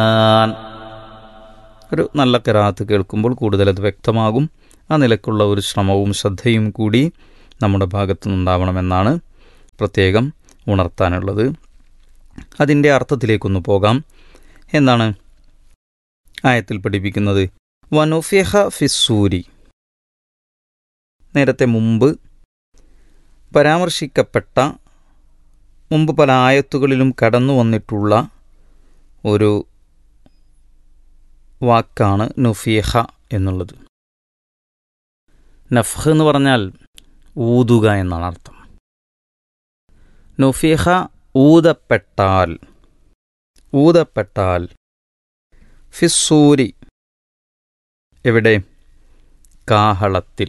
ഒരു നല്ല കിറാത്ത് കേൾക്കുമ്പോൾ കൂടുതൽ അത് വ്യക്തമാകും ആ നിലക്കുള്ള ഒരു ശ്രമവും ശ്രദ്ധയും കൂടി നമ്മുടെ ഭാഗത്തു നിന്നുണ്ടാവണമെന്നാണ് പ്രത്യേകം ഉണർത്താനുള്ളത് അതിൻ്റെ അർത്ഥത്തിലേക്കൊന്ന് പോകാം എന്താണ് ആയത്തിൽ പഠിപ്പിക്കുന്നത് വനുഫിഹ ഫിസൂരി നേരത്തെ മുമ്പ് പരാമർശിക്കപ്പെട്ട മുമ്പ് പല ആയത്തുകളിലും കടന്നു വന്നിട്ടുള്ള ഒരു വാക്കാണ് നുഫിഹ എന്നുള്ളത് നഫ്ഹ് എന്ന് പറഞ്ഞാൽ ഊതുക എന്നാണ് അർത്ഥം നുഫിഹ ഊതപ്പെട്ടാൽ ഊതപ്പെട്ടാൽ ഫിസൂരി എവിടെ കാഹളത്തിൽ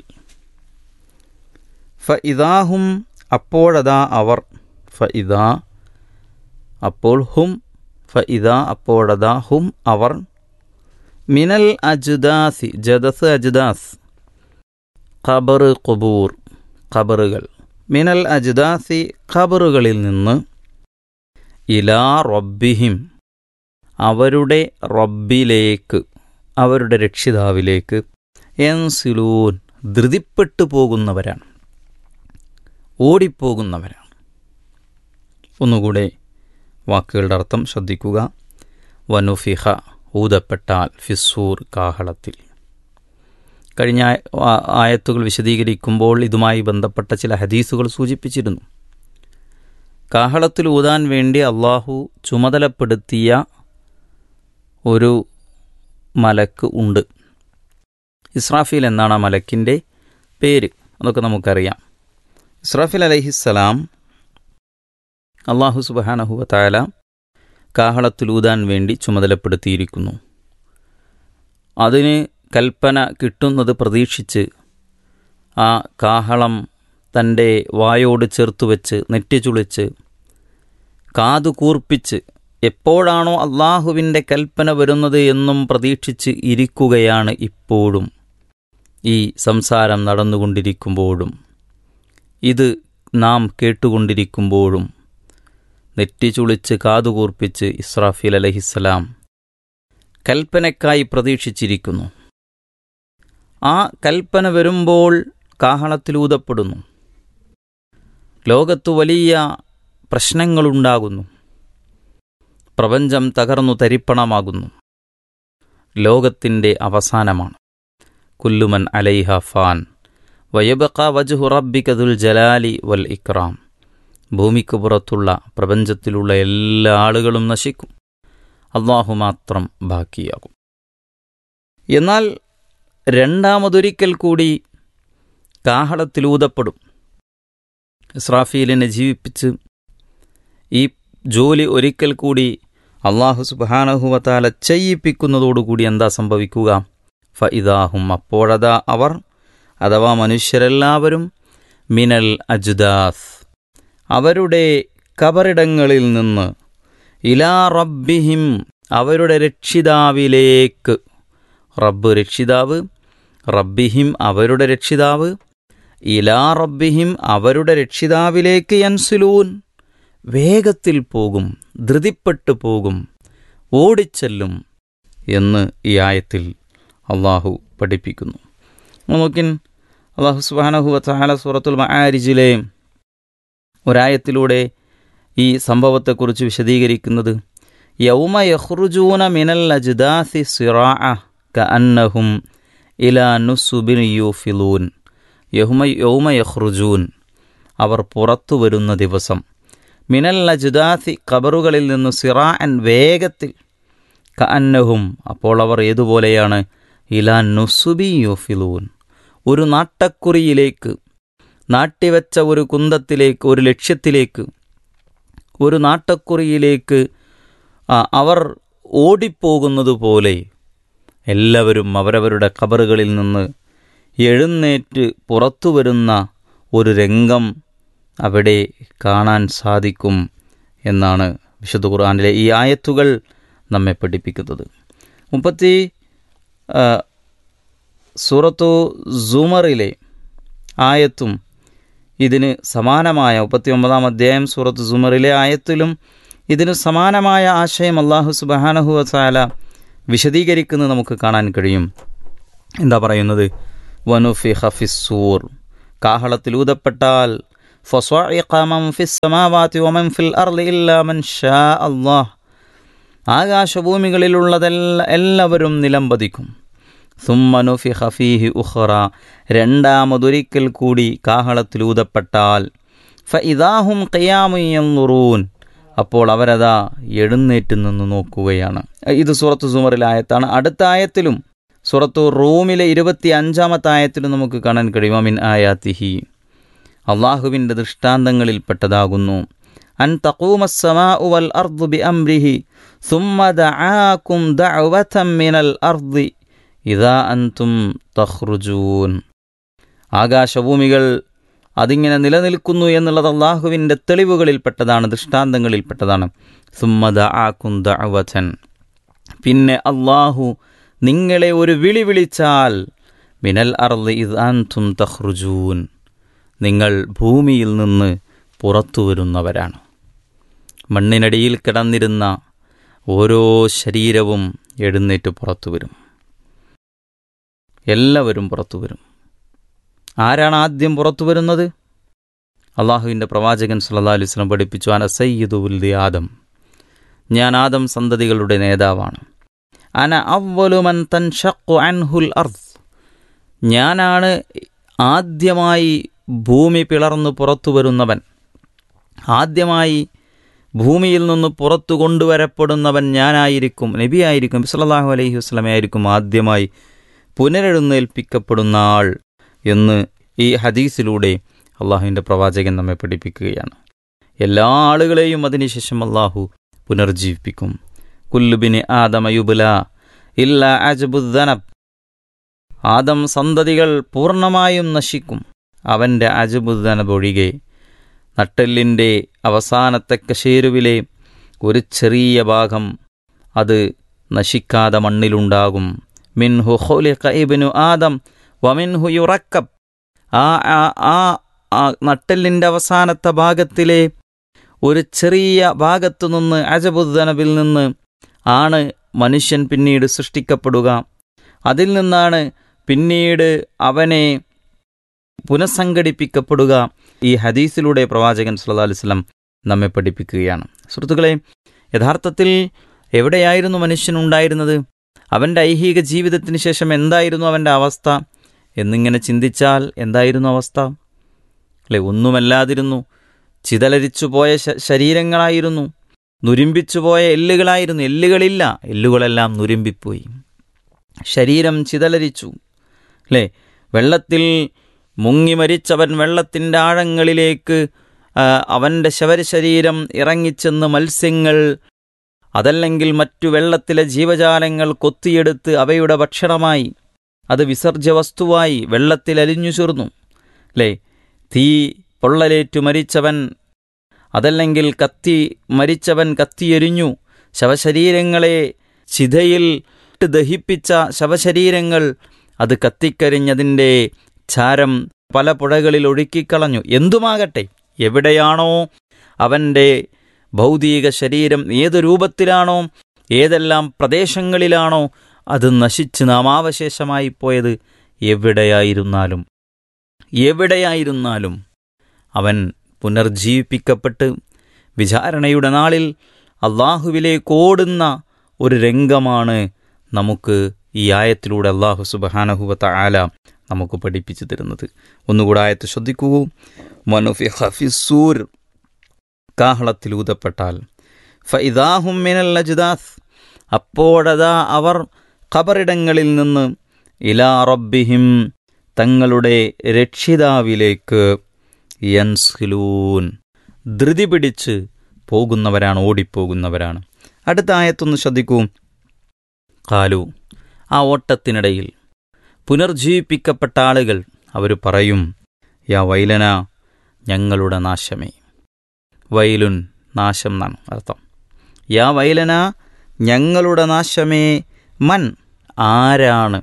ഫ ഇതാഹും അപ്പോഴതാ അവർ ഫ ഇതാ അപ്പോൾ ഹും ഫ ഇതാ അപ്പോഴതാ ഹും അവർ മിനൽ അജുദാസി ജദസ് അജുദാസ് ഖബർ ഖുബൂർ ഖബറുകൾ മിനൽ അജുദാസി ഖബറുകളിൽ നിന്ന് ഇലാ റബ്ബിഹിം അവരുടെ റബ്ബിലേക്ക് അവരുടെ രക്ഷിതാവിലേക്ക് എൻസിലൂൻ ധൃതിപ്പെട്ടു പോകുന്നവരാണ് ഓടിപ്പോകുന്നവരാണ് ഒന്നുകൂടെ വാക്കുകളുടെ അർത്ഥം ശ്രദ്ധിക്കുക വനുഫിഹ ഊതപ്പെട്ടാൽ ഫിസൂർ കാഹളത്തിൽ കഴിഞ്ഞ ആയത്തുകൾ വിശദീകരിക്കുമ്പോൾ ഇതുമായി ബന്ധപ്പെട്ട ചില ഹദീസുകൾ സൂചിപ്പിച്ചിരുന്നു കാഹളത്തിൽ ഊതാൻ വേണ്ടി അള്ളാഹു ചുമതലപ്പെടുത്തിയ ഒരു മലക്ക് ഉണ്ട് ഇസ്രാഫീൽ എന്നാണ് ആ മലക്കിൻ്റെ പേര് അതൊക്കെ നമുക്കറിയാം ഇസ്രാഫിൽ അലഹിസ്സലാം അള്ളാഹു സുബാനഹുവ താല കാഹളത്തിലൂതാൻ വേണ്ടി ചുമതലപ്പെടുത്തിയിരിക്കുന്നു അതിന് കൽപ്പന കിട്ടുന്നത് പ്രതീക്ഷിച്ച് ആ കാഹളം തൻ്റെ വായോട് ചേർത്ത് വെച്ച് നെറ്റിച്ചുളിച്ച് കാതു കൂർപ്പിച്ച് എപ്പോഴാണോ അള്ളാഹുവിൻ്റെ കൽപ്പന വരുന്നത് എന്നും പ്രതീക്ഷിച്ച് ഇരിക്കുകയാണ് ഇപ്പോഴും ഈ സംസാരം നടന്നുകൊണ്ടിരിക്കുമ്പോഴും ഇത് നാം കേട്ടുകൊണ്ടിരിക്കുമ്പോഴും നെറ്റിച്ചുളിച്ച് കാതുകൂർപ്പിച്ച് ഇസ്രാഫീൽ അലഹിസ്സലാം കൽപ്പനയ്ക്കായി പ്രതീക്ഷിച്ചിരിക്കുന്നു ആ കൽപ്പന വരുമ്പോൾ കാഹളത്തിലൂതപ്പെടുന്നു ലോകത്ത് വലിയ പ്രശ്നങ്ങളുണ്ടാകുന്നു പ്രപഞ്ചം തകർന്നു തരിപ്പണമാകുന്നു ലോകത്തിൻ്റെ അവസാനമാണ് കുല്ലുമൻ അലൈഹ ഫാൻ വയബക്ക വജുഹു റബ്ബിക്കതുൽ ജലാലി വൽ ഇക്രാം ഭൂമിക്ക് പുറത്തുള്ള പ്രപഞ്ചത്തിലുള്ള എല്ലാ ആളുകളും നശിക്കും അള്ളാഹു മാത്രം ബാക്കിയാകും എന്നാൽ രണ്ടാമതൊരിക്കൽ കൂടി കാഹളത്തിലൂതപ്പെടും ഇസ്രാഫീലിനെ ജീവിപ്പിച്ച് ഈ ജോലി ഒരിക്കൽ കൂടി അള്ളാഹു സുബാനഹുവത്താല ചെയ്യിപ്പിക്കുന്നതോടുകൂടി എന്താ സംഭവിക്കുക ഫ ഇതാഹും അപ്പോഴതാ അവർ അഥവാ മനുഷ്യരെല്ലാവരും മിനൽ അജുദാസ് അവരുടെ കബറിടങ്ങളിൽ നിന്ന് ഇലാ റബ്ബിഹിം അവരുടെ രക്ഷിതാവിലേക്ക് റബ്ബ് രക്ഷിതാവ് റബ്ബിഹിം അവരുടെ രക്ഷിതാവ് ഇലാ റബ്ബിഹിം അവരുടെ രക്ഷിതാവിലേക്ക് യൻസുലൂൻ വേഗത്തിൽ പോകും ധൃതിപ്പെട്ടു പോകും ഓടിച്ചെല്ലും എന്ന് ഈ ആയത്തിൽ അള്ളാഹു പഠിപ്പിക്കുന്നു നോക്കിൻ അള്ളാഹു സുബാനഹു വത്താല സൂറത്തുൽ മആരിജിലെ ഒരായത്തിലൂടെ ഈ സംഭവത്തെക്കുറിച്ച് വിശദീകരിക്കുന്നത് യൗമ യഹ്റുജൂന മിനൽ അജ്ദാസി സിറാ ക അന്നഹും ഇലാ നുസുബിൻ യൂഫിലൂൻ യഹുമ യൗമ യഹ്റുജൂൻ അവർ പുറത്തു വരുന്ന ദിവസം മിനൽ അജ്ദാസി ഖബറുകളിൽ നിന്ന് സിറാഅൻ വേഗത്തിൽ ക അന്നഹും അപ്പോൾ അവർ ഏതുപോലെയാണ് ഇലാ നുസുബി യൂഫിലൂൻ ഒരു നാട്ടക്കുറിയിലേക്ക് നാട്ടിവെച്ച ഒരു കുന്തത്തിലേക്ക് ഒരു ലക്ഷ്യത്തിലേക്ക് ഒരു നാട്ടക്കുറിയിലേക്ക് അവർ ഓടിപ്പോകുന്നത് പോലെ എല്ലാവരും അവരവരുടെ ഖബറുകളിൽ നിന്ന് എഴുന്നേറ്റ് പുറത്തു വരുന്ന ഒരു രംഗം അവിടെ കാണാൻ സാധിക്കും എന്നാണ് വിശുദ്ധ ഖുർആാനിലെ ഈ ആയത്തുകൾ നമ്മെ പഠിപ്പിക്കുന്നത് മുപ്പത്തി സൂറത്തു സുമറിലെ ആയത്തും ഇതിന് സമാനമായ മുപ്പത്തി ഒമ്പതാം അധ്യായം സൂറത്ത് സുമറിലെ ആയത്തിലും ഇതിനു സമാനമായ ആശയം അള്ളാഹു സുബഹാനഹു വസാല വിശദീകരിക്കുന്നത് നമുക്ക് കാണാൻ കഴിയും എന്താ പറയുന്നത് വനുഫി ഹഫിസൂർ കാഹളത്തിൽ ഊതപ്പെട്ടാൽ فصعق من في السماوات ومن في الأرض إلا من شاء الله ആകാശഭൂമികളിലുള്ളതെല്ല എല്ലാവരും നിലംപതിക്കും സുമ്മനുഫി ഹഫീഹി ഉഖറ രണ്ടാമതൊരിക്കൽ കൂടി കാഹളത്തിൽ ഊതപ്പെട്ടാൽ ഫ ഇതാഹും കയ്യാമുയ്യുറൂൻ അപ്പോൾ അവരതാ എഴുന്നേറ്റ് നിന്ന് നോക്കുകയാണ് ഇത് സൂറത്ത് സുമറിലായത്താണ് അടുത്ത ആയത്തിലും സൂറത്തു റൂമിലെ ഇരുപത്തി അഞ്ചാമത്തെ ആയത്തിലും നമുക്ക് കാണാൻ കഴിയും അമിൻ ആയാത്തിഹി അള്ളാഹുവിൻ്റെ ദൃഷ്ടാന്തങ്ങളിൽപ്പെട്ടതാകുന്നു അൻ തഖൂമസ്സമാ വൽ അർദു ബി അംരിഹി സുമ്മ ദആക്കും ദഅവതം മിനൽ അർദി ഇദാ അൻതും തഖ്റുജൂൻ ആകാശഭൂമികൾ അതിങ്ങനെ നിലനിൽക്കുന്നു എന്നുള്ളത് അള്ളാഹുവിൻ്റെ തെളിവുകളിൽപ്പെട്ടതാണ് ദൃഷ്ടാന്തങ്ങളിൽപ്പെട്ടതാണ് സുമ്മ ദആക്കും ദഅവതൻ പിന്നെ അള്ളാഹു നിങ്ങളെ ഒരു വിളി വിളിച്ചാൽ മിനൽ അർദി ഇദ് അൻതും തഖ്റുജൂൻ നിങ്ങൾ ഭൂമിയിൽ നിന്ന് പുറത്തു വരുന്നവരാണ് മണ്ണിനടിയിൽ കിടന്നിരുന്ന ഓരോ ശരീരവും എഴുന്നേറ്റ് പുറത്തു വരും എല്ലാവരും പുറത്തു വരും ആരാണ് ആദ്യം പുറത്തു വരുന്നത് അള്ളാഹുവിൻ്റെ പ്രവാചകൻ സല്ലാ അലുസ്ലം പഠിപ്പിച്ചു അന സയ്യിദുൽ ആദം ഞാൻ ആദം സന്തതികളുടെ നേതാവാണ് അന അവലുമൻ തൻ ഷക്കു അൻഹുൽ അർദ് ഞാനാണ് ആദ്യമായി ഭൂമി പിളർന്നു പുറത്തു വരുന്നവൻ ആദ്യമായി ഭൂമിയിൽ നിന്ന് പുറത്തു കൊണ്ടുവരപ്പെടുന്നവൻ ഞാനായിരിക്കും നബിയായിരിക്കും സല്ലാഹു അലൈഹി വസ്ലമയായിരിക്കും ആദ്യമായി പുനരെഴുന്നേൽപ്പിക്കപ്പെടുന്ന ആൾ എന്ന് ഈ ഹദീസിലൂടെ അള്ളാഹുവിൻ്റെ പ്രവാചകൻ നമ്മെ പഠിപ്പിക്കുകയാണ് എല്ലാ ആളുകളെയും അതിനുശേഷം അള്ളാഹു പുനർജീവിപ്പിക്കും കുല്ലുബിന് ആദമയുബുല ഇല്ല അജബുദ്ദനബ് ആദം സന്തതികൾ പൂർണ്ണമായും നശിക്കും അവൻ്റെ അജബുദ്ദനബൊഴികെ നട്ടെല്ലിൻ്റെ അവസാനത്തെ കശേരുവിലെ ഒരു ചെറിയ ഭാഗം അത് നശിക്കാതെ മണ്ണിലുണ്ടാകും മിൻഹു ഹോലിഖ ഇബ്നു ആദം വമിൻഹു യുറക്കബ് ആ ആ ആ നട്ടെല്ലിൻ്റെ അവസാനത്തെ ഭാഗത്തിലെ ഒരു ചെറിയ ഭാഗത്തു നിന്ന് അജബുദ്ദനബിൽ നിന്ന് ആണ് മനുഷ്യൻ പിന്നീട് സൃഷ്ടിക്കപ്പെടുക അതിൽ നിന്നാണ് പിന്നീട് അവനെ പുനഃസംഘടിപ്പിക്കപ്പെടുക ഈ ഹദീസിലൂടെ പ്രവാചകൻ സല്ലാ അലുസ്ലം നമ്മെ പഠിപ്പിക്കുകയാണ് സുഹൃത്തുക്കളെ യഥാർത്ഥത്തിൽ എവിടെയായിരുന്നു മനുഷ്യൻ ഉണ്ടായിരുന്നത് അവൻ്റെ ഐഹിക ജീവിതത്തിന് ശേഷം എന്തായിരുന്നു അവൻ്റെ അവസ്ഥ എന്നിങ്ങനെ ചിന്തിച്ചാൽ എന്തായിരുന്നു അവസ്ഥ അല്ലെ ഒന്നുമല്ലാതിരുന്നു ചിതലരിച്ചു പോയ ശരീരങ്ങളായിരുന്നു നുരുമ്പിച്ചു പോയ എല്ലുകളായിരുന്നു എല്ലുകളില്ല എല്ലുകളെല്ലാം നുരുമ്പിപ്പോയി ശരീരം ചിതലരിച്ചു അല്ലേ വെള്ളത്തിൽ മുങ്ങി മരിച്ചവൻ വെള്ളത്തിൻ്റെ ആഴങ്ങളിലേക്ക് അവൻ്റെ ശവരശരീരം ഇറങ്ങിച്ചെന്ന് മത്സ്യങ്ങൾ അതല്ലെങ്കിൽ മറ്റു വെള്ളത്തിലെ ജീവജാലങ്ങൾ കൊത്തിയെടുത്ത് അവയുടെ ഭക്ഷണമായി അത് വിസർജ്യ വസ്തുവായി വെള്ളത്തിൽ അലിഞ്ഞു ചേർന്നു അല്ലേ തീ പൊള്ളലേറ്റു മരിച്ചവൻ അതല്ലെങ്കിൽ കത്തി മരിച്ചവൻ കത്തിയെരിഞ്ഞു ശവശരീരങ്ങളെ ചിതയിൽ ദഹിപ്പിച്ച ശവശരീരങ്ങൾ അത് കത്തിക്കരിഞ്ഞതിൻ്റെ ചാരം പല പുഴകളിൽ ഒഴുക്കിക്കളഞ്ഞു എന്തുമാകട്ടെ എവിടെയാണോ അവൻ്റെ ഭൗതിക ശരീരം ഏത് രൂപത്തിലാണോ ഏതെല്ലാം പ്രദേശങ്ങളിലാണോ അത് നശിച്ച് നാമാവശേഷമായി പോയത് എവിടെയായിരുന്നാലും എവിടെയായിരുന്നാലും അവൻ പുനർജീവിപ്പിക്കപ്പെട്ട് വിചാരണയുടെ നാളിൽ അള്ളാഹുവിലേക്ക് ഓടുന്ന ഒരു രംഗമാണ് നമുക്ക് ഈ ആയത്തിലൂടെ അള്ളാഹു സുബഹാനഹുവത്ത ആല നമുക്ക് പഠിപ്പിച്ചു തരുന്നത് ഒന്നുകൂടെ ആയത്ത് ശ്രദ്ധിക്കൂ മനുഫി ഹഫിസൂർ കാഹളത്തിൽ ഊതപ്പെട്ടാൽ ഫൈദാഹും മിനൽ അജ്ദാസ് അപ്പോഴതാ അവർ ഖബറിടങ്ങളിൽ നിന്ന് ഇലാ റബ്ബിഹിം തങ്ങളുടെ രക്ഷിതാവിലേക്ക് യൻസ്ലൂൻ ധൃതി പിടിച്ച് പോകുന്നവരാണ് ഓടിപ്പോകുന്നവരാണ് അടുത്ത ആയത്തൊന്ന് ശ്രദ്ധിക്കൂ കാലു ആ ഓട്ടത്തിനിടയിൽ പുനർജീവിപ്പിക്കപ്പെട്ട ആളുകൾ അവർ പറയും യാ വൈലന ഞങ്ങളുടെ നാശമേ വൈലുൻ നാശം എന്നാണ് അർത്ഥം യാ വൈലന ഞങ്ങളുടെ നാശമേ മൻ ആരാണ്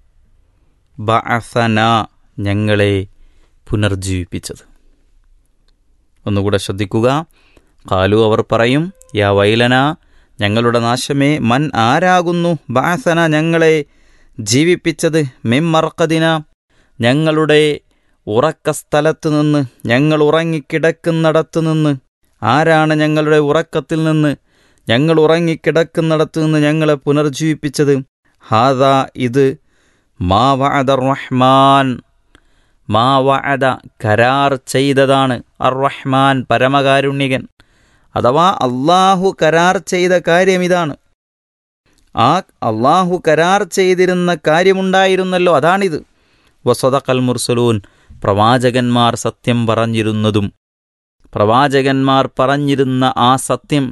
ബഅസന ഞങ്ങളെ പുനർജീവിപ്പിച്ചത് ഒന്നുകൂടെ ശ്രദ്ധിക്കുക കാലു അവർ പറയും യാ വൈലന ഞങ്ങളുടെ നാശമേ മൻ ആരാകുന്നു ബാസന ഞങ്ങളെ ജീവിപ്പിച്ചത് മിമ്മർക്കദിന ഞങ്ങളുടെ ഉറക്കസ്ഥലത്ത് നിന്ന് ഞങ്ങൾ ഉറങ്ങിക്കിടക്കുന്നിടത്ത് നിന്ന് ആരാണ് ഞങ്ങളുടെ ഉറക്കത്തിൽ നിന്ന് ഞങ്ങൾ ഉറങ്ങിക്കിടക്കുന്നിടത്ത് നിന്ന് ഞങ്ങളെ പുനർജീവിപ്പിച്ചത് ഹാദ ഇത് മാ വഅദ റഹ്മാൻ മാ വഅദ കരാർ ചെയ്തതാണ് അർ റഹ്മാൻ പരമകാരുണ്യകൻ അഥവാ അള്ളാഹു കരാർ ചെയ്ത കാര്യം ഇതാണ് ആ അള്ളാഹു കരാർ ചെയ്തിരുന്ന കാര്യമുണ്ടായിരുന്നല്ലോ അതാണിത് വസദഖൽ മുർസലൂൻ പ്രവാചകന്മാർ സത്യം പറഞ്ഞിരുന്നതും പ്രവാചകന്മാർ പറഞ്ഞിരുന്ന ആ സത്യം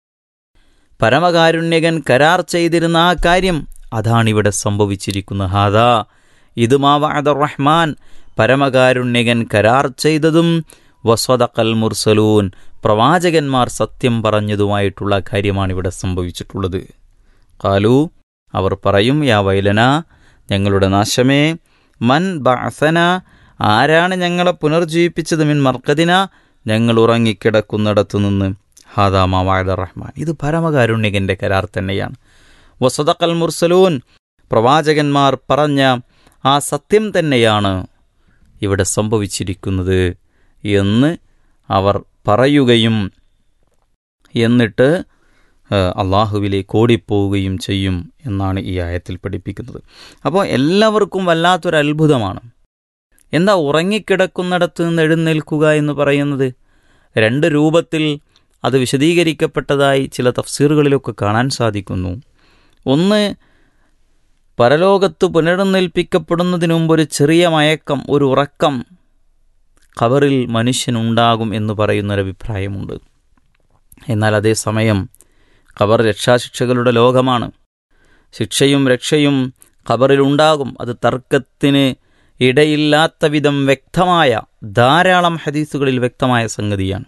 പരമകാരുണ്യകൻ കരാർ ചെയ്തിരുന്ന ആ കാര്യം അതാണിവിടെ സംഭവിച്ചിരിക്കുന്നത് ഹാദാ ഇത് മാവാദ റഹ്മാൻ പരമകാരുണ്യകൻ കരാർ ചെയ്തതും വസ്വദക്കൽ മുർസലൂൻ പ്രവാചകന്മാർ സത്യം പറഞ്ഞതുമായിട്ടുള്ള കാര്യമാണ് ഇവിടെ സംഭവിച്ചിട്ടുള്ളത് കാലു അവർ പറയും യാ വൈലന ഞങ്ങളുടെ നാശമേ മൻ ബഅസന ആരാണ് ഞങ്ങളെ പുനർജീവിപ്പിച്ചത് മിൻ മർക്കദിന ഞങ്ങൾ ഉറങ്ങിക്കിടക്കുന്നിടത്തു നിന്ന് ഹാദാ മാവാദ റഹ്മാൻ ഇത് പരമകാരുണ്യകന്റെ കരാർ തന്നെയാണ് വസദക്കൽ മുർസലൂൻ പ്രവാചകന്മാർ പറഞ്ഞ ആ സത്യം തന്നെയാണ് ഇവിടെ സംഭവിച്ചിരിക്കുന്നത് എന്ന് അവർ പറയുകയും എന്നിട്ട് അള്ളാഹുവിലേക്ക് ഓടിപ്പോവുകയും ചെയ്യും എന്നാണ് ഈ ആയത്തിൽ പഠിപ്പിക്കുന്നത് അപ്പോൾ എല്ലാവർക്കും വല്ലാത്തൊരു അത്ഭുതമാണ് എന്താ ഉറങ്ങിക്കിടക്കുന്നിടത്ത് നിന്ന് എഴുന്നേൽക്കുക എന്ന് പറയുന്നത് രണ്ട് രൂപത്തിൽ അത് വിശദീകരിക്കപ്പെട്ടതായി ചില തഫ്സീറുകളിലൊക്കെ കാണാൻ സാധിക്കുന്നു ഒന്ന് പരലോകത്ത് പുനരുന്നേൽപ്പിക്കപ്പെടുന്നതിന് മുമ്പ് ഒരു ചെറിയ മയക്കം ഒരു ഉറക്കം ഖബറിൽ മനുഷ്യനുണ്ടാകും എന്ന് പറയുന്നൊരഭിപ്രായമുണ്ട് എന്നാൽ അതേസമയം ഖബർ രക്ഷാശിക്ഷകളുടെ ലോകമാണ് ശിക്ഷയും രക്ഷയും ഖബറിലുണ്ടാകും അത് തർക്കത്തിന് ഇടയില്ലാത്ത വിധം വ്യക്തമായ ധാരാളം ഹദീസുകളിൽ വ്യക്തമായ സംഗതിയാണ്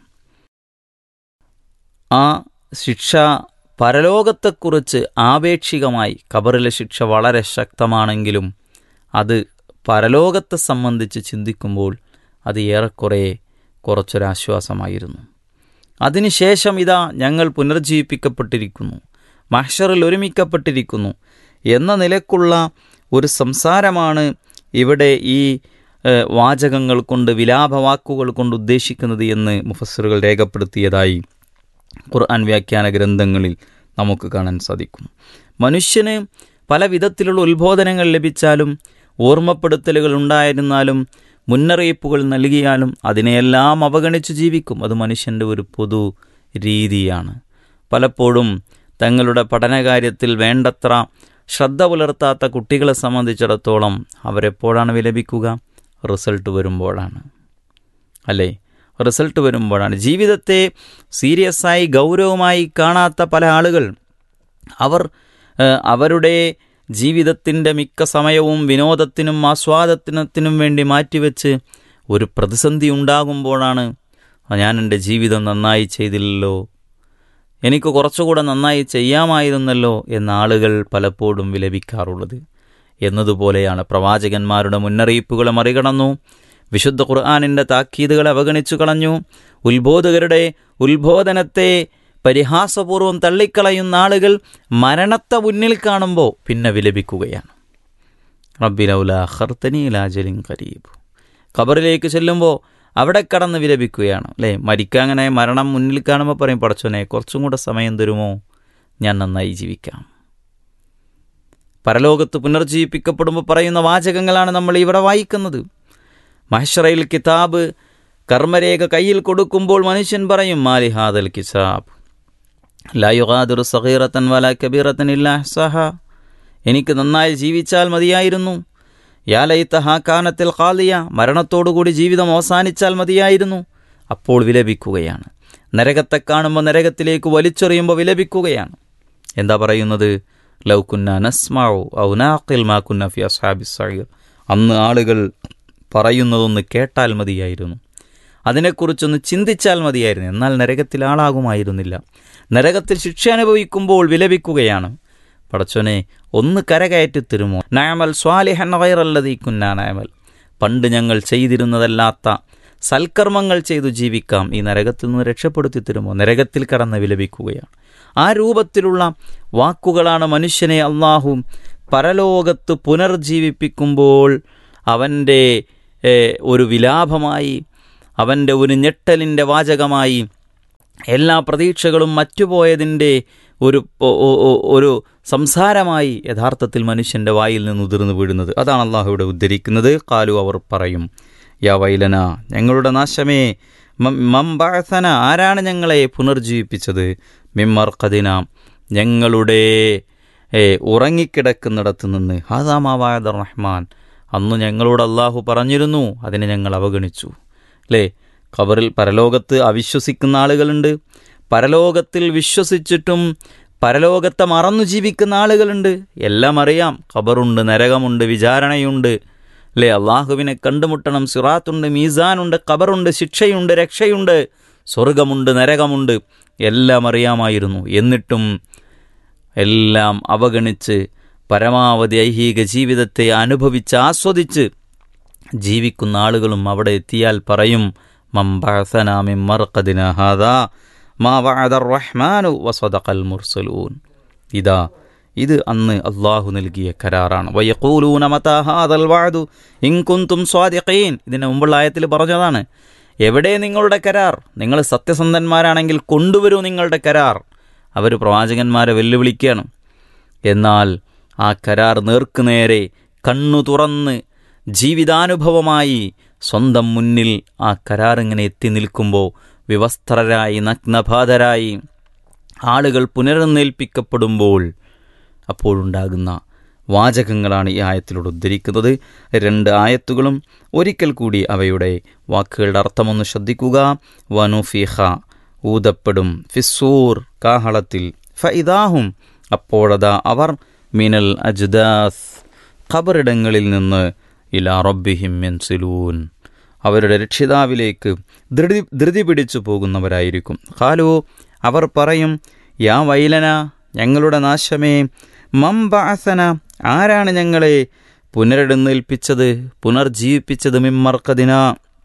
ആ ശിക്ഷ പരലോകത്തെക്കുറിച്ച് ആപേക്ഷികമായി ഖബറിലെ ശിക്ഷ വളരെ ശക്തമാണെങ്കിലും അത് പരലോകത്തെ സംബന്ധിച്ച് ചിന്തിക്കുമ്പോൾ അത് ഏറെക്കുറെ കുറച്ചൊരാശ്വാസമായിരുന്നു അതിനുശേഷം ഇതാ ഞങ്ങൾ പുനർജീവിപ്പിക്കപ്പെട്ടിരിക്കുന്നു മഹ്ഷറിൽ ഒരുമിക്കപ്പെട്ടിരിക്കുന്നു എന്ന നിലക്കുള്ള ഒരു സംസാരമാണ് ഇവിടെ ഈ വാചകങ്ങൾ കൊണ്ട് വിലാപവാക്കുകൾ കൊണ്ട് ഉദ്ദേശിക്കുന്നത് എന്ന് മുഫസറുകൾ രേഖപ്പെടുത്തിയതായി ഖുർആൻ വ്യാഖ്യാന ഗ്രന്ഥങ്ങളിൽ നമുക്ക് കാണാൻ സാധിക്കും മനുഷ്യന് പല വിധത്തിലുള്ള ഉത്ബോധനങ്ങൾ ലഭിച്ചാലും ഓർമ്മപ്പെടുത്തലുകൾ ഉണ്ടായിരുന്നാലും മുന്നറിയിപ്പുകൾ നൽകിയാലും അതിനെയെല്ലാം അവഗണിച്ച് ജീവിക്കും അത് മനുഷ്യൻ്റെ ഒരു പൊതു രീതിയാണ് പലപ്പോഴും തങ്ങളുടെ പഠനകാര്യത്തിൽ വേണ്ടത്ര ശ്രദ്ധ പുലർത്താത്ത കുട്ടികളെ സംബന്ധിച്ചിടത്തോളം അവരെപ്പോഴാണ് വിലപിക്കുക റിസൾട്ട് വരുമ്പോഴാണ് അല്ലേ റിസൾട്ട് വരുമ്പോഴാണ് ജീവിതത്തെ സീരിയസായി ഗൗരവമായി കാണാത്ത പല ആളുകൾ അവർ അവരുടെ ജീവിതത്തിൻ്റെ മിക്ക സമയവും വിനോദത്തിനും ആസ്വാദനത്തിനും വേണ്ടി മാറ്റിവെച്ച് ഒരു പ്രതിസന്ധി ഉണ്ടാകുമ്പോഴാണ് ഞാൻ എൻ്റെ ജീവിതം നന്നായി ചെയ്തില്ലല്ലോ എനിക്ക് കുറച്ചുകൂടെ നന്നായി ചെയ്യാമായിരുന്നല്ലോ എന്ന ആളുകൾ പലപ്പോഴും വിലപിക്കാറുള്ളത് എന്നതുപോലെയാണ് പ്രവാചകന്മാരുടെ മുന്നറിയിപ്പുകളെ മറികടന്നു വിശുദ്ധ ഖുർആാനിൻ്റെ താക്കീതുകളെ അവഗണിച്ചു കളഞ്ഞു ഉത്ബോധകരുടെ ഉത്ബോധനത്തെ പരിഹാസപൂർവ്വം തള്ളിക്കളയുന്ന ആളുകൾ മരണത്തെ മുന്നിൽ കാണുമ്പോൾ പിന്നെ വിലപിക്കുകയാണ് റബ്ബിലൗല ഹർത്തനി ലാജലിൻ കരീബ് ഖബറിലേക്ക് ചെല്ലുമ്പോൾ അവിടെ കടന്ന് വിലപിക്കുകയാണ് അല്ലേ മരിക്കാൻ അങ്ങനെ മരണം മുന്നിൽ കാണുമ്പോൾ പറയും പടച്ചോനെ കുറച്ചും കൂടെ സമയം തരുമോ ഞാൻ നന്നായി ജീവിക്കാം പരലോകത്ത് പുനർജീവിപ്പിക്കപ്പെടുമ്പോൾ പറയുന്ന വാചകങ്ങളാണ് നമ്മൾ ഇവിടെ വായിക്കുന്നത് മഹഷറയിൽ കിതാബ് കർമ്മരേഖ കയ്യിൽ കൊടുക്കുമ്പോൾ മനുഷ്യൻ പറയും മാലിഹാദൽ കിതാബ് ലായുഹാദുർ സഹീറത്തൻ വല കബീറത്തൻ ഇല്ലാ സഹ എനിക്ക് നന്നായി ജീവിച്ചാൽ മതിയായിരുന്നു യാലയിത്ത ഹാ കാനത്തിൽ ഖാലിയ മരണത്തോടുകൂടി ജീവിതം അവസാനിച്ചാൽ മതിയായിരുന്നു അപ്പോൾ വിലപിക്കുകയാണ് നരകത്തെ കാണുമ്പോൾ നരകത്തിലേക്ക് വലിച്ചെറിയുമ്പോൾ വിലപിക്കുകയാണ് എന്താ പറയുന്നത് ലൗകുന്ന നസ്മാവു ഔനാഖിൽ മാക്കുന്ന ഫി അസ്ഹാബി സഹീർ അന്ന് ആളുകൾ പറയുന്നതൊന്ന് കേട്ടാൽ മതിയായിരുന്നു അതിനെക്കുറിച്ചൊന്ന് ചിന്തിച്ചാൽ മതിയായിരുന്നു എന്നാൽ നരകത്തിൽ ആളാകുമായിരുന്നില്ല നരകത്തിൽ ശിക്ഷ അനുഭവിക്കുമ്പോൾ വിലപിക്കുകയാണ് പടച്ചോനെ ഒന്ന് കരകയറ്റി തരുമോ നാമൽ സ്വാലിഹൻ വൈറല്ലതീക്കുന്ന നാമൽ പണ്ട് ഞങ്ങൾ ചെയ്തിരുന്നതല്ലാത്ത സൽക്കർമ്മങ്ങൾ ചെയ്തു ജീവിക്കാം ഈ നരകത്തിൽ നിന്ന് രക്ഷപ്പെടുത്തി തരുമോ നരകത്തിൽ കടന്ന് വിലപിക്കുകയാണ് ആ രൂപത്തിലുള്ള വാക്കുകളാണ് മനുഷ്യനെ അള്ളാഹു പരലോകത്ത് പുനർജീവിപ്പിക്കുമ്പോൾ അവൻ്റെ ഏഹ്, ഒരു വിലാപമായി അവൻ്റെ ഒരു ഞെട്ടലിൻ്റെ വാചകമായി എല്ലാ പ്രതീക്ഷകളും മറ്റുപോയതിൻ്റെ ഒരു ഒ- ഒ- ഒ- ഒരു സംസാരമായി യഥാർത്ഥത്തിൽ മനുഷ്യൻ്റെ വായിൽ നിന്ന് ഉതിർന്നു വീഴുന്നത് അതാണ് അള്ളാഹു ഇവിടെ ഉദ്ധരിക്കുന്നത് കാലു അവർ പറയും യാ വൈലന ഞങ്ങളുടെ നാശമേ മം- മംബഅസന ആരാണ് ഞങ്ങളെ പുനർജീവിപ്പിച്ചത് മിമ്മർക്കദിന ഞങ്ങളുടെ ഏ, ഉറങ്ങിക്കിടക്കുന്നിടത്ത് നിന്ന് ഹാദാമാവായദ റഹ്മാൻ അന്നു ഞങ്ങളോട് അള്ളാഹു പറഞ്ഞിരുന്നു അതിനെ ഞങ്ങൾ അവഗണിച്ചു അല്ലേ ഖബറിൽ പരലോകത്ത് അവിശ്വസിക്കുന്ന ആളുകളുണ്ട് പരലോകത്തിൽ വിശ്വസിച്ചിട്ടും പരലോകത്തെ മറന്നു ജീവിക്കുന്ന ആളുകളുണ്ട് എല്ലാം അറിയാം ഖബറുണ്ട് നരകമുണ്ട് വിചാരണയുണ്ട് അല്ലേ അള്ളാഹുവിനെ കണ്ടുമുട്ടണം സിറാത്തുണ്ട് മീസാനുണ്ട് ഖബറുണ്ട് ശിക്ഷയുണ്ട് രക്ഷയുണ്ട് സ്വർഗമുണ്ട് നരകമുണ്ട് എല്ലാം അറിയാമായിരുന്നു എന്നിട്ടും എല്ലാം അവഗണിച്ച് പരമാവധി ഐഹിക ജീവിതത്തെ അനുഭവിച്ച് ആസ്വദിച്ച് ജീവിക്കുന്ന ആളുകളും അവിടെ എത്തിയാൽ പറയും മംബഅസനാമിൻ മർഖദിന ഹാദാ മാ വഅദർ റഹ്മാനു വസദഖൽ മുർസലൂൻ ഇതാ ഇത് അന്ന് അള്ളാഹു നൽകിയ കരാറാണ് വയഖൂലൂന മതാ ഹാദൽ വഅദു ഇൻ കുന്തും സ്വാദിഖീൻ ഇതിന് മുമ്പുള്ള ആയത്തിൽ പറഞ്ഞതാണ് എവിടെ നിങ്ങളുടെ കരാർ നിങ്ങൾ സത്യസന്ധന്മാരാണെങ്കിൽ കൊണ്ടുവരൂ നിങ്ങളുടെ കരാർ അവർ പ്രവാചകന്മാരെ വെല്ലുവിളിക്കുകയാണ് എന്നാൽ ആ കരാർ നേർക്കുനേരെ കണ്ണു തുറന്ന് ജീവിതാനുഭവമായി സ്വന്തം മുന്നിൽ ആ കരാർ ഇങ്ങനെ എത്തി നിൽക്കുമ്പോൾ വിവസ്ത്രരായി നഗ്നബാധരായി ആളുകൾ പുനരുന്നേൽപ്പിക്കപ്പെടുമ്പോൾ അപ്പോഴുണ്ടാകുന്ന വാചകങ്ങളാണ് ഈ ആയത്തിലൂടെ ഉദ്ധരിക്കുന്നത് രണ്ട് ആയത്തുകളും ഒരിക്കൽ കൂടി അവയുടെ വാക്കുകളുടെ അർത്ഥമൊന്ന് ശ്രദ്ധിക്കുക വനുഫിഹ ഊതപ്പെടും ഫിസൂർ കാഹളത്തിൽ ഫഇദാഹും അപ്പോഴതാ അവർ മിനൽ അജ്ദാസ് ഖബറിടങ്ങളിൽ നിന്ന് ഇലാ റബ്ബിഹിം മെൻസിലൂൻ അവരുടെ രക്ഷിതാവിലേക്ക് ധൃതി ധൃതി പിടിച്ചു പോകുന്നവരായിരിക്കും ഖാലു അവർ പറയും യാ വൈലന ഞങ്ങളുടെ നാശമേ മംബഅസന ആരാണ് ഞങ്ങളെ പുനരെഴുന്നേൽപ്പിച്ചത് പുനർജീവിപ്പിച്ചത് മിമ്മർക്കദിന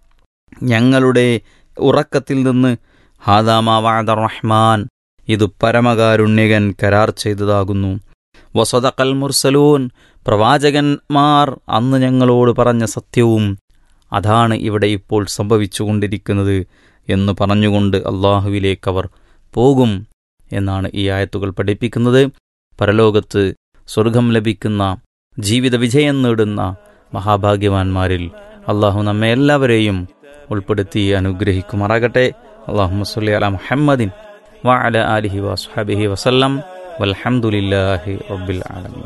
ഞങ്ങളുടെ ഉറക്കത്തിൽ നിന്ന് ഹാദാമാവാദ റഹ്മാൻ ഇത് പരമകാരുണ്യകൻ കരാർ ചെയ്തതാകുന്നു വസദഖൽ മുർസലൂൻ പ്രവാചകന്മാർ അന്ന് ഞങ്ങളോട് പറഞ്ഞ സത്യവും അതാണ് ഇവിടെ ഇപ്പോൾ സംഭവിച്ചുകൊണ്ടിരിക്കുന്നത് എന്ന് പറഞ്ഞുകൊണ്ട് അള്ളാഹുവിലേക്ക് അവർ പോകും എന്നാണ് ഈ ആയത്തുകൾ പഠിപ്പിക്കുന്നത് പരലോകത്ത് സ്വർഗം ലഭിക്കുന്ന ജീവിത വിജയം നേടുന്ന മഹാഭാഗ്യവാന്മാരിൽ അള്ളാഹു നമ്മെ എല്ലാവരെയും ഉൾപ്പെടുത്തി അനുഗ്രഹിക്കുമാറാകട്ടെ അള്ളാഹു മസ്ലി അല മുഹമ്മദിൻ വഅല ആലിഹി വസ്ഹബിഹി വസല്ലം വൽഹംദുലില്ലാഹി റബ്ബിൽ ആലമീൻ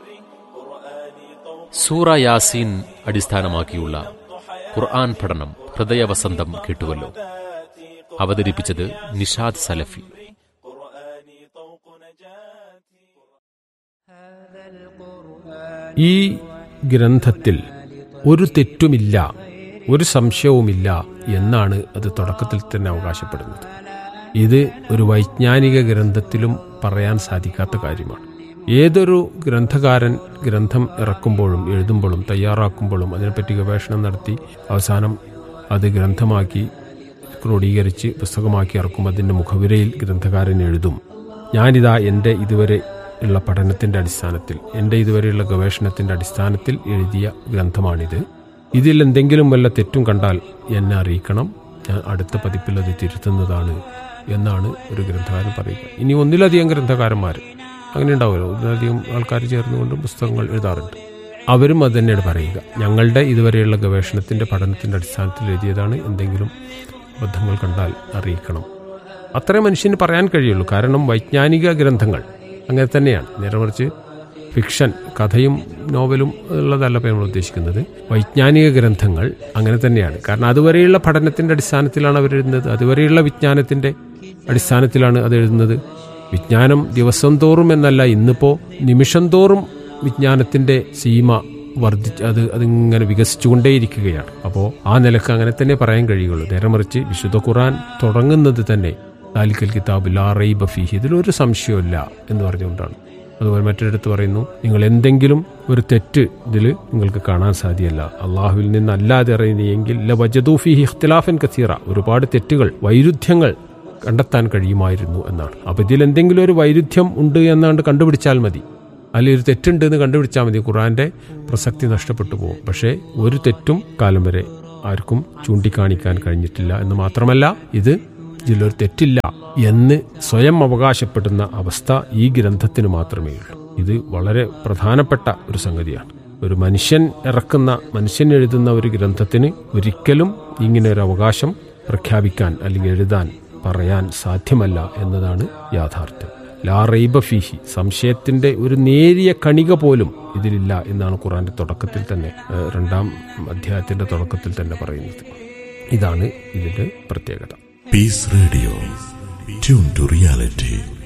സൂറ യാസീൻ അടിസ്ഥാനമാക്കിയുള്ള ഖുർആൻ പഠനം ഹൃദയവസന്തം കേട്ടുവല്ലോ അവതരിപ്പിച്ചത് നിഷാദ് സലഫി ഈ ഗ്രന്ഥത്തിൽ ഒരു തെറ്റുമില്ല ഒരു സംശയവുമില്ല എന്നാണ് അത് തുടക്കത്തിൽ തന്നെ അവകാശപ്പെടുന്നത് ഇത് ഒരു വൈജ്ഞാനിക ഗ്രന്ഥത്തിലും പറയാൻ സാധിക്കാത്ത കാര്യമാണ് ഏതൊരു ഗ്രന്ഥകാരൻ ഗ്രന്ഥം ഇറക്കുമ്പോഴും എഴുതുമ്പോഴും തയ്യാറാക്കുമ്പോഴും അതിനെപ്പറ്റി ഗവേഷണം നടത്തി അവസാനം അത് ഗ്രന്ഥമാക്കി ക്രോഡീകരിച്ച് പുസ്തകമാക്കി ഇറക്കുമ്പോൾ അതിൻ്റെ മുഖവിരയിൽ ഗ്രന്ഥകാരൻ എഴുതും ഞാനിതാ എൻ്റെ ഇതുവരെ ഉള്ള പഠനത്തിൻ്റെ അടിസ്ഥാനത്തിൽ എൻ്റെ ഇതുവരെയുള്ള ഗവേഷണത്തിൻ്റെ അടിസ്ഥാനത്തിൽ എഴുതിയ ഗ്രന്ഥമാണിത് ഇതിൽ എന്തെങ്കിലും വല്ല തെറ്റും കണ്ടാൽ എന്നെ അറിയിക്കണം ഞാൻ അടുത്ത പതിപ്പിൽ അത് തിരുത്തുന്നതാണ് എന്നാണ് ഒരു ഗ്രന്ഥകാരൻ പറയുക ഇനി ഒന്നിലധികം ഗ്രന്ഥകാരന്മാർ അങ്ങനെ ഉണ്ടാവുമല്ലോ ഒന്നിലധികം ആൾക്കാർ ചേർന്നുകൊണ്ട് പുസ്തകങ്ങൾ എഴുതാറുണ്ട് അവരും അത് തന്നെയാണ് പറയുക ഞങ്ങളുടെ ഇതുവരെയുള്ള ഗവേഷണത്തിൻ്റെ പഠനത്തിൻ്റെ അടിസ്ഥാനത്തിൽ എഴുതിയതാണ് എന്തെങ്കിലും അബദ്ധങ്ങൾ കണ്ടാൽ അറിയിക്കണം അത്രേ മനുഷ്യന് പറയാൻ കഴിയുള്ളൂ കാരണം വൈജ്ഞാനിക ഗ്രന്ഥങ്ങൾ അങ്ങനെ തന്നെയാണ് നേരെ മറിച്ച് ഫിക്ഷൻ കഥയും നോവലും ഉള്ളതല്ല ഇപ്പോൾ നമ്മൾ ഉദ്ദേശിക്കുന്നത് വൈജ്ഞാനിക ഗ്രന്ഥങ്ങൾ അങ്ങനെ തന്നെയാണ് കാരണം അതുവരെയുള്ള പഠനത്തിന്റെ അടിസ്ഥാനത്തിലാണ് അവർ എഴുതുന്നത് അതുവരെയുള്ള വിജ്ഞാനത്തിന്റെ അടിസ്ഥാനത്തിലാണ് അത് എഴുതുന്നത് വിജ്ഞാനം ദിവസം തോറും എന്നല്ല ഇന്നിപ്പോ നിമിഷം തോറും വിജ്ഞാനത്തിന്റെ സീമ വർദ്ധിച്ച് അത് അതിങ്ങനെ വികസിച്ചുകൊണ്ടേയിരിക്കുകയാണ് അപ്പോൾ ആ നിലക്ക് അങ്ങനെ തന്നെ പറയാൻ കഴിയുള്ളൂ നേരെ മറിച്ച് വിശുദ്ധ ഖുറാൻ തുടങ്ങുന്നത് തന്നെ താലിക്കൽ കിതാബ് ലാ റൈബ ഫീഹി ഇതിലൊരു സംശയമില്ല എന്ന് പറഞ്ഞുകൊണ്ടാണ് അതുപോലെ മറ്റൊരിടത്ത് പറയുന്നു നിങ്ങൾ എന്തെങ്കിലും ഒരു തെറ്റ് ഇതിൽ നിങ്ങൾക്ക് കാണാൻ സാധ്യമല്ല അള്ളാഹുവിൽ നിന്നല്ലാതെ അറിയുന്നെങ്കിൽ ലജദൂഫി ഇഖ്തിലാഫൻ കസീറ ഒരുപാട് തെറ്റുകൾ വൈരുദ്ധ്യങ്ങൾ കണ്ടെത്താൻ കഴിയുമായിരുന്നു എന്നാണ് അപ്പൊ ഇതിൽ എന്തെങ്കിലും ഒരു വൈരുദ്ധ്യം ഉണ്ട് എന്നാണ്ട് കണ്ടുപിടിച്ചാൽ മതി അല്ലെങ്കിൽ ഒരു തെറ്റുണ്ട് എന്ന് കണ്ടുപിടിച്ചാൽ മതി ഖുറാന്റെ പ്രസക്തി നഷ്ടപ്പെട്ടു പോകും പക്ഷേ ഒരു തെറ്റും കാലം വരെ ആർക്കും ചൂണ്ടിക്കാണിക്കാൻ കഴിഞ്ഞിട്ടില്ല എന്ന് മാത്രമല്ല ഇത് ഇതിലൊരു തെറ്റില്ല എന്ന് സ്വയം അവകാശപ്പെടുന്ന അവസ്ഥ ഈ ഗ്രന്ഥത്തിന് മാത്രമേ ഉള്ളൂ ഇത് വളരെ പ്രധാനപ്പെട്ട ഒരു സംഗതിയാണ് ഒരു മനുഷ്യൻ ഇറക്കുന്ന മനുഷ്യൻ എഴുതുന്ന ഒരു ഗ്രന്ഥത്തിന് ഒരിക്കലും ഇങ്ങനെ ഒരു അവകാശം പ്രഖ്യാപിക്കാൻ അല്ലെങ്കിൽ എഴുതാൻ പറയാൻ സാധ്യമല്ല എന്നതാണ് യാഥാർത്ഥ്യം ലാ റൈബ ഫീഹി സംശയത്തിന്റെ ഒരു നേരിയ കണിക പോലും ഇതിലില്ല എന്നാണ് ഖുറാന്റെ തുടക്കത്തിൽ തന്നെ ഏഹ്, രണ്ടാം അധ്യായത്തിന്റെ തുടക്കത്തിൽ തന്നെ പറയുന്നത് ഇതാണ് ഇതിന്റെ പ്രത്യേകത Peace Radio. Tune to reality.